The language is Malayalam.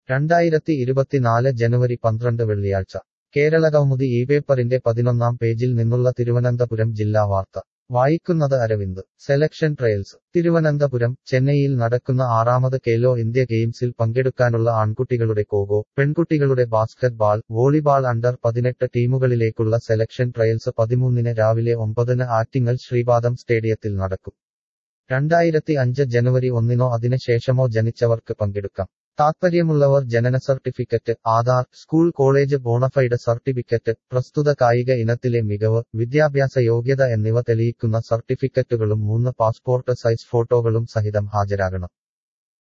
രണ്ടായിരത്തി ഇരുപത്തിനാല് ജനുവരി പന്ത്രണ്ട് വെള്ളിയാഴ്ച കേരളകൗമുദി ഈ പേപ്പറിന്റെ പതിനൊന്നാം പേജിൽ നിന്നുള്ള തിരുവനന്തപുരം ജില്ലാ വാർത്ത വായിക്കുന്നത് അരവിന്ദ് സെലക്ഷൻ ട്രയൽസ് തിരുവനന്തപുരം ചെന്നൈയിൽ നടക്കുന്ന ആറാമത് കേലോ ഇന്ത്യ ഗെയിംസിൽ പങ്കെടുക്കാനുള്ള ആൺകുട്ടികളുടെ കോകോ പെൺകുട്ടികളുടെ ബാസ്കറ്റ് ബാൾ വോളിബാൾ അണ്ടർ പതിനെട്ട് ടീമുകളിലേക്കുള്ള സെലക്ഷൻ ട്രയൽസ് പതിമൂന്നിന് രാവിലെ ഒമ്പതിന് ആറ്റിങ്ങൽ ശ്രീപാദം സ്റ്റേഡിയത്തിൽ നടക്കും രണ്ടായിരത്തി അഞ്ച് ജനുവരി ഒന്നിനോ അതിന് ശേഷമോ ജനിച്ചവർക്ക് പങ്കെടുക്കാം താത്പര്യമുള്ളവർ ജനന certificate Aadhaar school college bonafide certificate പ്രസ്തുത കായിക ഇനത്തിലെ മികവ് വിദ്യാഭ്യാസ യോഗ്യത എന്നിവ തെളിയിക്കുന്ന സർട്ടിഫിക്കറ്റുകളും മൂന്ന് പാസ്പോർട്ട് സൈസ് ഫോട്ടോകളും സഹിതം ഹാജരാകണം